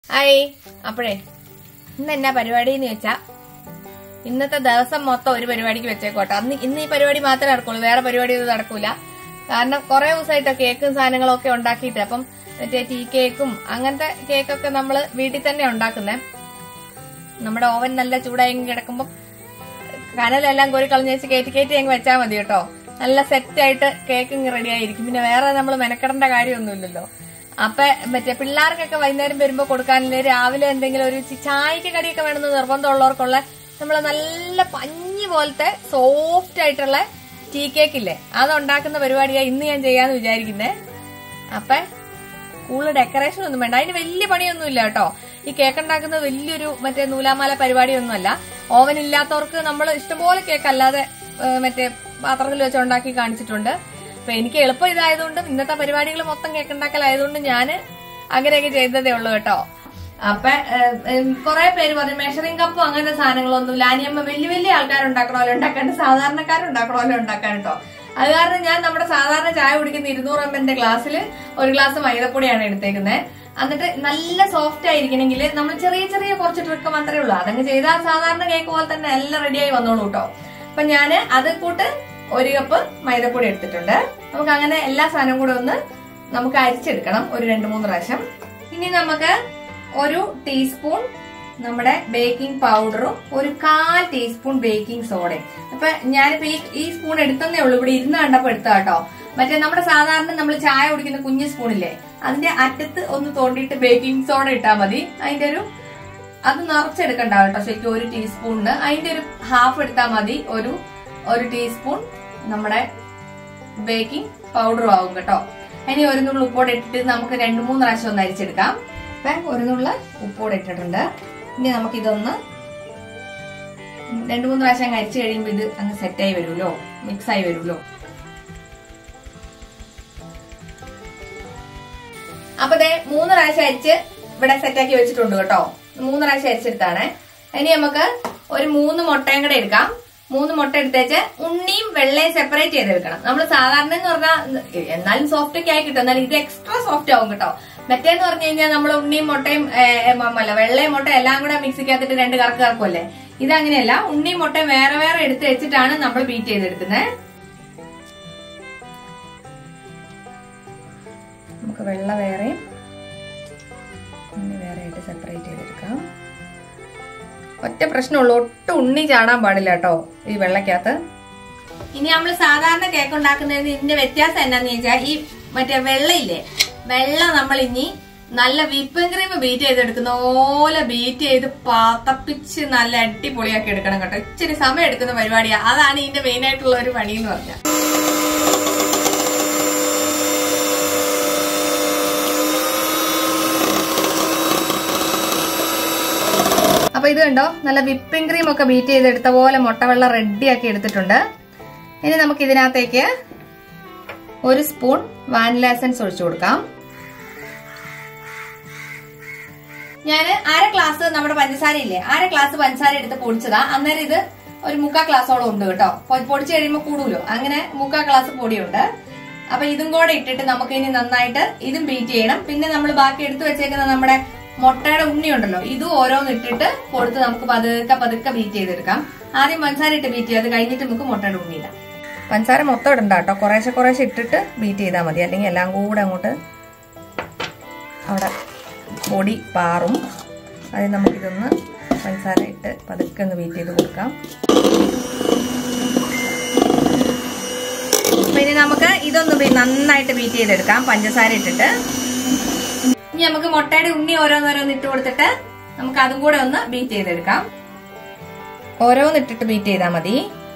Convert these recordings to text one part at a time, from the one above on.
Hi അപ്പോഴേ ഇന്ന് എന്നാ പരിപാടി എന്ന് വെച്ചാ ഇന്നത്തെ ദിവസം മൊത്തം ഒരു പരിപാടിക്ക് വെച്ചേക്കോട്ടെ അന്ന് ഇന്ന് ഈ പരിപാടി മാത്രമേ നടക്കുള്ളൂ വേറെ പരിപാടി ഒന്നും നടക്കൂല കാരണം കുറെ ദിവസമായിട്ട് കേക്കും സാധനങ്ങളും ഒക്കെ ഉണ്ടാക്കിയിട്ട് അപ്പം മറ്റേ ടീ കേക്കും അങ്ങനത്തെ കേക്കൊക്കെ നമ്മൾ വീട്ടിൽ തന്നെ ഉണ്ടാക്കുന്നേ നമ്മുടെ ഓവൻ നല്ല ചൂടായി കിടക്കുമ്പോൾ കനലെല്ലാം കോരി കളഞ്ഞ് വെച്ച് കയറ്റി കയറ്റി അങ്ങ് വെച്ചാൽ മതി കേട്ടോ നല്ല സെറ്റായിട്ട് കേക്ക് ഇങ്ങ് റെഡി ആയിരിക്കും പിന്നെ വേറെ നമ്മൾ മെനക്കെടേണ്ട കാര്യമൊന്നുമില്ലല്ലോ അപ്പൊ മറ്റേ പിള്ളേർക്കൊക്കെ വൈകുന്നേരം വരുമ്പോ കൊടുക്കാനില്ല രാവിലെ എന്തെങ്കിലും ഒരു ചി- ചായക്ക് കടിയൊക്കെ വേണമെന്ന് നിർബന്ധമുള്ളവർക്കുള്ള നമ്മൾ നല്ല പഞ്ഞി പോലത്തെ സോഫ്റ്റ് ആയിട്ടുള്ള ടീ കേക്ക് ഇല്ലേ അത് ഉണ്ടാക്കുന്ന പരിപാടിയാ ഇന്ന് ഞാൻ ചെയ്യാന്ന് വിചാരിക്കുന്നേ അപ്പൊ കൂടുതൽ ഡെക്കറേഷൻ ഒന്നും വേണ്ട അതിന് വലിയ പണിയൊന്നും ഇല്ല കേട്ടോ ഈ കേക്ക് ഉണ്ടാക്കുന്നത് വലിയൊരു മറ്റേ നൂലാമാല പരിപാടിയൊന്നുമല്ല ഓവൻ ഇല്ലാത്തവർക്ക് നമ്മൾ ഇഷ്ടംപോലെ കേക്ക് അല്ലാതെ ഏ, മറ്റേ പാത്രത്തിൽ വെച്ച് ഉണ്ടാക്കി കാണിച്ചിട്ടുണ്ട് അപ്പൊ എനിക്ക് എളുപ്പം ഇതായതുകൊണ്ടും ഇന്നത്തെ പരിപാടികൾ മൊത്തം കേക്ക് ഉണ്ടാക്കലായതുകൊണ്ട് ഞാൻ അങ്ങനെയൊക്കെ ചെയ്തതേ ഉള്ളൂ കേട്ടോ അപ്പൊ കുറെ പേര് പറയും മെഷറിംഗ് കപ്പും അങ്ങനത്തെ സാധനങ്ങളൊന്നും ലാനിയമ്മ വലിയ വലിയ ആൾക്കാരുണ്ടാക്കണമല്ലോ ഉണ്ടാക്കാണ്ട് സാധാരണക്കാരുണ്ടാക്കണമല്ലോ ഉണ്ടാക്കാൻ കേട്ടോ അത് കാരണം ഞാൻ നമ്മുടെ സാധാരണ ചായ കുടിക്കുന്ന ഇരുന്നൂറ് എം എന്റെ ഗ്ലാസ്സിൽ ഒരു ഗ്ലാസ് മൈദപ്പൊടിയാണ് എടുത്തേക്കുന്നത് എന്നിട്ട് നല്ല സോഫ്റ്റ് ആയിരിക്കണമെങ്കിൽ നമ്മൾ ചെറിയ ചെറിയ കുറച്ച് ട്രിക്ക് മാത്രമേ ഉള്ളൂ അതങ്ങ് ചെയ്താൽ സാധാരണ കേക്ക് പോലെ തന്നെ എല്ലാം റെഡിയായി വന്നോളൂ കേട്ടോ അപ്പൊ ഞാന് അത് കൂട്ട് ഒരു കപ്പ് മൈദപ്പൊടി എടുത്തിട്ടുണ്ട് നമുക്ക് അങ്ങനെ എല്ലാ സാധനവും കൂടെ ഒന്ന് നമുക്ക് അരിച്ചെടുക്കണം ഒരു രണ്ട് മൂന്ന് പ്രാവശ്യം ഇനി നമുക്ക് ഒരു ടീസ്പൂൺ നമ്മുടെ ബേക്കിംഗ് പൗഡറും ഒരു കാൽ ടീസ്പൂൺ ബേക്കിംഗ് സോഡയും അപ്പൊ ഞാനിപ്പോ ഈ ഈ സ്പൂൺ എടുത്തന്നേ ഉള്ളൂ ഇവിടെ ഇരുന്ന് കണ്ടപ്പോ എടുത്ത കേട്ടോ മറ്റേ നമ്മുടെ സാധാരണ നമ്മൾ ചായ കുടിക്കുന്ന കുഞ്ഞു സ്പൂണില്ലേ അതിന്റെ അറ്റത്ത് ഒന്ന് തോണ്ടിയിട്ട് ബേക്കിംഗ് സോഡ ഇട്ടാൽ മതി അതിന്റെ ഒരു അത് നിറച്ചെടുക്കണ്ട കേട്ടോ ശരിക്കും ഒരു ടീസ്പൂണിന് അതിന്റെ ഒരു ഹാഫ് എടുത്താൽ മതി ഒരു ഒരു ടീസ്പൂൺ നമ്മുടെ ബേക്കിംഗ് പൗഡറും ആവും കേട്ടോ ഇനി ഒരു നുള്ളു ഉപ്പോടെ ഇട്ടിട്ട് നമുക്ക് രണ്ട് മൂന്ന് പ്രാവശ്യം ഒന്ന് അരിച്ചെടുക്കാം അപ്പൊ ഒരു നുള്ള ഉപ്പോടെ ഇട്ടിട്ടുണ്ട് ഇനി നമുക്ക് ഇതൊന്ന് രണ്ട് മൂന്ന് പ്രാവശ്യം അങ്ങ് അരിച്ചു കഴിയുമ്പോൾ ഇത് അങ്ങ് സെറ്റായി വരുമല്ലോ മിക്സ് ആയി വരുമല്ലോ അപ്പൊ ദേ മൂന്ന് പ്രാവശ്യം അരിച്ച് ഇവിടെ സെറ്റാക്കി വെച്ചിട്ടുണ്ട് കേട്ടോ മൂന്ന് പ്രാവശ്യം അരിച്ചെടുത്താണ് ഇനി നമുക്ക് ഒരു മൂന്ന് മുട്ടയും കൂടെ എടുക്കാം മൂന്ന് മുട്ട എടുത്തേച്ച് ഉണ്ണിയും വെള്ളയും സെപ്പറേറ്റ് ചെയ്തെടുക്കണം നമ്മൾ സാധാരണ എന്ന് പറഞ്ഞാൽ എന്നാലും സോഫ്റ്റ് ഒക്കെ ആയി കിട്ടും എന്നാലും ഇത് എക്സ്ട്രാ സോഫ്റ്റ് ആവും കേട്ടോ മറ്റേന്ന് പറഞ്ഞു കഴിഞ്ഞാൽ നമ്മൾ ഉണ്ണിയും മുട്ടയും ഏ, ഏ, മ- അല്ല വെള്ളയും മുട്ടയും എല്ലാം കൂടെ മിക്സിക്കകത്തിട്ട് രണ്ട് കറക്ക് കറക്കുമല്ലേ ഇതങ്ങനെയല്ല ഉണ്ണിയും മുട്ടയും വേറെ വേറെ എടുത്ത് വെച്ചിട്ടാണ് നമ്മൾ ബീറ്റ് ചെയ്തെടുക്കുന്നത് നമുക്ക് വെള്ള വേറെയും ഉണ്ണി വേറെ ആയിട്ട് സെപ്പറേറ്റ് ചെയ്തെടുക്കാം ഒറ്റ പ്രശ്നമുള്ളൂ ഒട്ടും ഉണ്ണി ചാടാൻ പാടില്ല കേട്ടോ ഈ വെള്ളക്കകത്ത് ഇനി നമ്മൾ സാധാരണ കേക്ക് ഉണ്ടാക്കുന്നതിന് ഇതിന്റെ വ്യത്യാസം എന്നാന്ന് ചോദിച്ചാൽ ഈ മറ്റേ വെള്ളയില്ലേ വെള്ള നമ്മൾ ഇനി നല്ല വിപ്പിംഗ് ക്രീം ബീറ്റ് ചെയ്തെടുക്കുന്ന പോലെ ബീറ്റ് ചെയ്ത് പതപ്പിച്ച് നല്ല അടിപൊളിയാക്കി എടുക്കണം കേട്ടോ ഇച്ചിരി സമയം എടുക്കുന്ന പരിപാടിയാ അതാണ് ഇതിന്റെ മെയിൻ ആയിട്ടുള്ള ഒരു പണി എന്ന് പറഞ്ഞാൽ അപ്പൊ ഇത് കണ്ടോ നല്ല വിപ്പിംഗ് ക്രീം ഒക്കെ ബീറ്റ് ചെയ്തെടുത്ത പോലെ മുട്ടവെള്ളം റെഡിയാക്കി എടുത്തിട്ടുണ്ട് ഇനി നമുക്ക് ഇതിനകത്തേക്ക് ഒരു സ്പൂൺ വാനില എസൻസ് ഒഴിച്ചു കൊടുക്കാം ഞാൻ അര ഗ്ലാസ് നമ്മുടെ പഞ്ചസാര ഇല്ലേ അര ഗ്ലാസ് പഞ്ചസാര എടുത്ത് പൊടിച്ചതാ അന്നേരം ഇത് ഒരു മുക്കാ ഗ്ലാസോളം ഉണ്ട് കേട്ടോ പൊ- പൊടിച്ച് കഴിയുമ്പോൾ കൂടുമല്ലോ അങ്ങനെ മുക്കാ ഗ്ലാസ് പൊടിയുണ്ട് അപ്പൊ ഇതും കൂടെ ഇട്ടിട്ട് നമുക്ക് ഇനി നന്നായിട്ട് ഇതും ബീറ്റ് ചെയ്യണം പിന്നെ നമ്മൾ ബാക്കി എടുത്തു വെച്ചേക്കുന്ന നമ്മുടെ മുട്ടയുടെ ഉണ്ണി ഉണ്ടല്ലോ ഇതും ഓരോന്ന് ഇട്ടിട്ട് കൊടുത്ത് നമുക്ക് പതുക്കെ പതുക്കെ ബീറ്റ് ചെയ്തെടുക്കാം ആദ്യം പഞ്ചസാര ഇട്ട് ബീറ്റ് ചെയ്യാം അത് കഴിഞ്ഞിട്ട് നമുക്ക് മുട്ടയുടെ ഉണ്ണി ഇടാം പഞ്ചസാര മൊത്തം ഇടണ്ട കേട്ടോ കുറേശ്ശെ കുറേശ്ശെ ഇട്ടിട്ട് ബീറ്റ് ചെയ്താൽ മതി അല്ലെങ്കിൽ എല്ലാം കൂടെ അങ്ങോട്ട് അവിടെ പൊടി പാറും അത് നമുക്കിതൊന്ന് പഞ്ചസാര ഇട്ട് പതുക്കെ ഒന്ന് ബീറ്റ് ചെയ്ത് കൊടുക്കാം അപ്പൊ ഇനി നമുക്ക് ഇതൊന്ന് ബി- നന്നായിട്ട് ബീറ്റ് ചെയ്തെടുക്കാം പഞ്ചസാര ഇട്ടിട്ട് ഇനി നമുക്ക് മുട്ടയുടെ ഉണ്ണി ഓരോന്നോരോന്ന് ഇട്ട് കൊടുത്തിട്ട് നമുക്ക് അതും കൂടെ ഒന്ന് ബീറ്റ് ചെയ്തെടുക്കാം ഓരോന്ന് ഇട്ടിട്ട് ബീറ്റ് ചെയ്താൽ മതി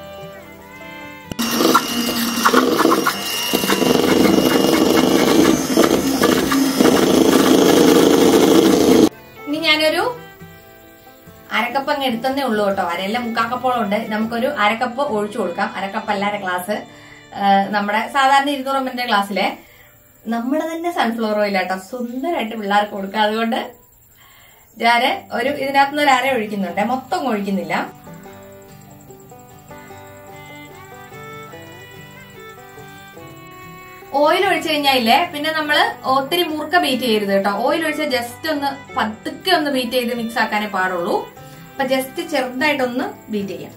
ഇനി ഞാനൊരു അരക്കപ്പ് അങ്ങ് എടുത്തന്നേ ഉള്ളൂ കേട്ടോ അരയല്ല മുക്കാക്കപ്പോളം ഉണ്ട് നമുക്കൊരു അരക്കപ്പ് ഒഴിച്ചു കൊടുക്കാം അരക്കപ്പ് അല്ലാതെ ഗ്ലാസ് നമ്മുടെ സാധാരണ ഇരുന്നൂറ് എമ്മിന്റെ ഗ്ലാസ്സിലെ നമ്മുടെ തന്നെ സൺഫ്ലവർ ഓയിൽ കേട്ടോ സുന്ദരമായിട്ട് പിള്ളേർക്ക് കൊടുക്കുക അതുകൊണ്ട് ഞാന് ഒരു ഇതിനകത്തുനിന്ന് ഒരു അര ഒഴിക്കുന്നുണ്ട് മൊത്തം അങ്ങ് ഒഴിക്കുന്നില്ല ഓയിൽ ഒഴിച്ചു കഴിഞ്ഞാലേ പിന്നെ നമ്മള് ഒത്തിരി മുറുക്ക ബീറ്റ് ചെയ്യരുത് കേട്ടോ ഓയിൽ ഒഴിച്ചാൽ ജസ്റ്റ് ഒന്ന് പതുക്കെ ഒന്ന് ബീറ്റ് ചെയ്ത് മിക്സ് ആക്കാനേ പാടുള്ളൂ അപ്പൊ ജസ്റ്റ് ചെറുതായിട്ടൊന്ന് ബീറ്റ് ചെയ്യാം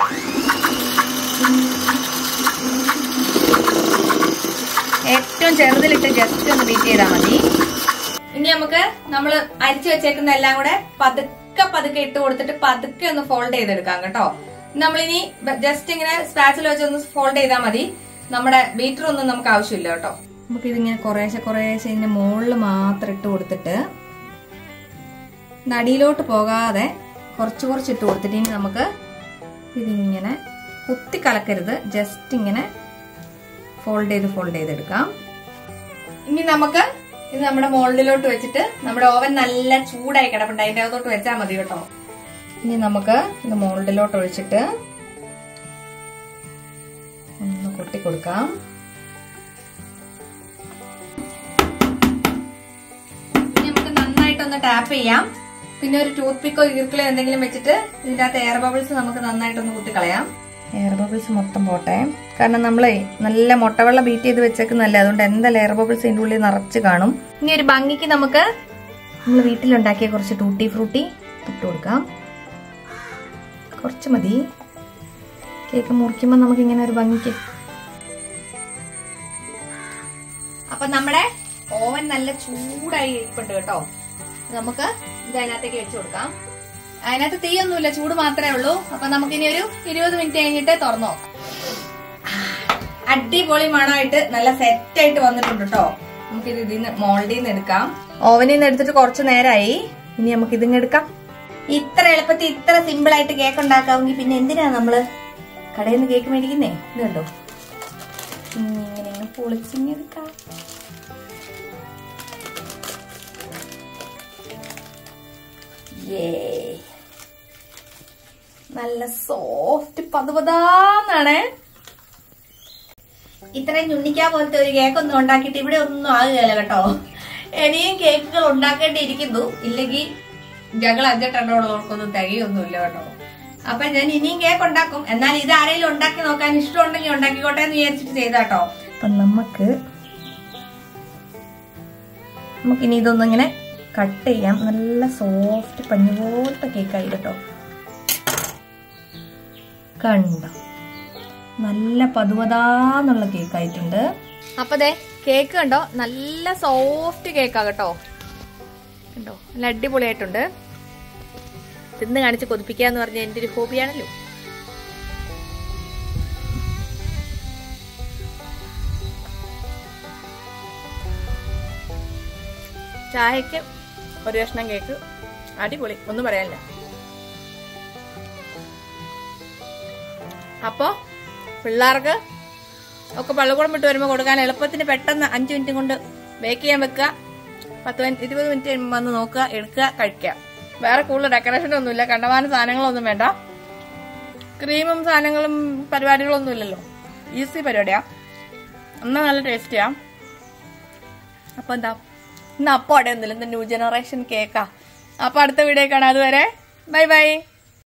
ഏറ്റവും ചെറുതിലിട്ട് ജസ്റ്റ് ഒന്ന് ബീറ്റ് ചെയ്താൽ മതി ഇനി നമുക്ക് നമ്മൾ അരിച്ചു വെച്ചേക്കുന്ന എല്ലാം കൂടെ പതുക്കെ പതുക്കെ ഇട്ട് കൊടുത്തിട്ട് പതുക്കെ ഒന്ന് ഫോൾഡ് ചെയ്തെടുക്കാം കേട്ടോ നമ്മളിനി ജസ്റ്റ് ഇങ്ങനെ സ്പാച്ചിൽ വെച്ച് ഒന്ന് ഫോൾഡ് ചെയ്താൽ മതി നമ്മുടെ ബീറ്റർ ഒന്നും നമുക്ക് ആവശ്യമില്ല കേട്ടോ നമുക്ക് ഇതിങ്ങനെ കുറേശ്ശെ കുറേശ്ശെ ഇതിന്റെ മുകളിൽ മാത്രം ഇട്ട് കൊടുത്തിട്ട് നടിയിലോട്ട് പോകാതെ കുറച്ച് കുറച്ച് ഇട്ട് കൊടുത്തിട്ട് ഇനി നമുക്ക് ഇതിങ്ങനെ കുത്തി കലക്കരുത് ജസ്റ്റ് ഇങ്ങനെ ഫോൾഡ് ചെയ്ത് ഫോൾഡ് ചെയ്തെടുക്കാം ഇനി നമുക്ക് ഇത് നമ്മുടെ മോൾഡിലോട്ട് വെച്ചിട്ട് നമ്മുടെ ഓവൻ നല്ല ചൂടായി കിടപ്പുണ്ട് അതിന്റെ അകത്തോട്ട് വെച്ചാൽ മതി കേട്ടോ ഇനി നമുക്ക് ഇത് മോൾഡിലോട്ട് ഒഴിച്ചിട്ട് ഒന്ന് കൊട്ടി കൊടുക്കാം ഇനി നമുക്ക് നന്നായിട്ടൊന്ന് ടാപ്പ് ചെയ്യാം പിന്നെ ഒരു ടൂത്ത് പിക്കോ ഈർക്കിളോ എന്തെങ്കിലും വെച്ചിട്ട് ഇതിന്റെ അകത്ത് എയർ ബബിൾസ് നമുക്ക് നന്നായിട്ടൊന്ന് കുത്തിക്കളയാം എയർ ബബിൾസ് മൊത്തം പോട്ടെ കാരണം നമ്മളെ നല്ല മുട്ടവെള്ളം ബീറ്റ് ചെയ്ത് വെച്ചേക്കുന്നല്ലേ അതുകൊണ്ട് എന്തായാലും എയർ ബബിൾസ് ഇതിന്റെ ഉള്ളിൽ നിറച്ച് കാണും ഇനി ഒരു ഭംഗിക്ക് നമുക്ക് നമ്മൾ വീട്ടിലുണ്ടാക്കിയ കുറച്ച് ടൂട്ടി ഫ്രൂട്ടി ഇട്ട് കൊടുക്കാം കുറച്ച് മതി കേക്ക് മുറിക്കുമ്പോൾ നമുക്ക് ഇങ്ങനെ ഒരു ഭംഗിക്ക് അപ്പൊ നമ്മുടെ ഓവൻ നല്ല ചൂടായി ഇരിപ്പുണ്ട് കേട്ടോ നമുക്ക് ഇത് അതിനകത്തേക്ക് വെച്ചു കൊടുക്കാം അതിനകത്ത് തീയൊന്നുമില്ല ചൂട് മാത്രമേ ഉള്ളൂ അപ്പൊ നമുക്കിനി ഒരു ഇരുപത് മിനിറ്റ് കഴിഞ്ഞിട്ട് തുറന്നു നോക്കാം അടിപൊളി മണമായിട്ട് നല്ല സെറ്റ് ആയിട്ട് വന്നിട്ടുണ്ട് കേട്ടോ നമുക്കിത് ഇതിന്ന് മോൾഡിൽ നിന്ന് എടുക്കാം ഓവനിൽ നിന്ന് എടുത്തിട്ട് കുറച്ച് നേരമായി ഇനി നമുക്ക് ഇതിങ്ങ് എടുക്കാം ഇത്ര എളുപ്പത്തിൽ ഇത്ര സിമ്പിൾ ആയിട്ട് കേക്ക് ഉണ്ടാക്കാമെങ്കിൽ പിന്നെ എന്തിനാ നമ്മള് കടയിൽ നിന്ന് കേക്ക് മേടിക്കുന്നേ ഇത് കണ്ടോ ഇങ്ങനെ ഇങ്ങനെ പൊളിച്ചിങ്ങെടുക്കാം Yay. നല്ല സോഫ്റ്റ് പതുപതാന്നാണ് ഇത്രയും ഞുണ്ണിക്കാ പോലത്തെ ഒരു കേക്ക് ഒന്നും ഉണ്ടാക്കിയിട്ട് ഇവിടെ ഒന്നും ആകുകയല്ല കേട്ടോ ഇനിയും കേക്കുകൾ ഉണ്ടാക്കേണ്ടിയിരിക്കുന്നു ഇല്ലെങ്കിൽ ഞങ്ങൾ അഞ്ചെട്ടെണ്ണോളൊന്നും തികയൊന്നുമില്ല കേട്ടോ അപ്പൊ ഞാൻ ഇനിയും കേക്ക് ഉണ്ടാക്കും എന്നാൽ ഇത് ആരെങ്കിലും ഉണ്ടാക്കി നോക്കാൻ ഇഷ്ടമുണ്ടെങ്കിൽ ഉണ്ടാക്കിക്കോട്ടെ എന്ന് വിചാരിച്ചിട്ട് ചെയ്താട്ടോ അപ്പൊ നമുക്ക് നമുക്കിനി ഇതൊന്നിങ്ങനെ കട്ട് ചെയ്യാം നല്ല സോഫ്റ്റ് പഞ്ഞു പോലത്തെ കേക്കായി കേട്ടോ കണ്ടോ നല്ല പതുവതാന്നുള്ള കേക്കായിട്ടുണ്ട് അപ്പൊ ദേ കേക്ക് കണ്ടോ നല്ല സോഫ്റ്റ് കേക്കാ കേട്ടോ കണ്ടോ നല്ല അടിപൊളിയായിട്ടുണ്ട് തിന്ന് കാണിച്ച് കൊതിപ്പിക്കുക എന്ന് പറഞ്ഞ എന്റെ ഒരു ഹോബിയാണല്ലോ ചായക്ക് ഒരു കഷ്ണം കേക്ക് അടിപൊളി ഒന്നും പറയാനില്ല അപ്പോ പിള്ളേർക്ക് ഒക്കെ പള്ളിക്കൂടം വിട്ട് വരുമ്പോൾ കൊടുക്കാൻ എളുപ്പത്തിന് പെട്ടെന്ന് അഞ്ച് മിനിറ്റ് കൊണ്ട് ബേക്ക് ചെയ്യാൻ വെക്കുക പത്ത് മിനിറ്റ് ഇരുപത് മിനിറ്റ് കഴിയുമ്പോൾ വന്ന് നോക്കുക എടുക്കുക കഴിക്കുക വേറെ കൂടുതൽ ഡെക്കറേഷൻ ഒന്നുമില്ല കണ്ടമാന സാധനങ്ങളൊന്നും വേണ്ട ക്രീമും സാധനങ്ങളും പരിപാടികളൊന്നും ഇല്ലല്ലോ ഈസി പരിപാടിയാ എന്നാ നല്ല ടേസ്റ്റിയാ അപ്പൊ എന്താ ഇന്ന് അപ്പം അടയൊന്നുമില്ല ഇന്ന് ന്യൂ ജനറേഷൻ കേക്കാ അപ്പൊ അടുത്ത വീഡിയോ കാണാം അതുവരെ ബൈ ബൈ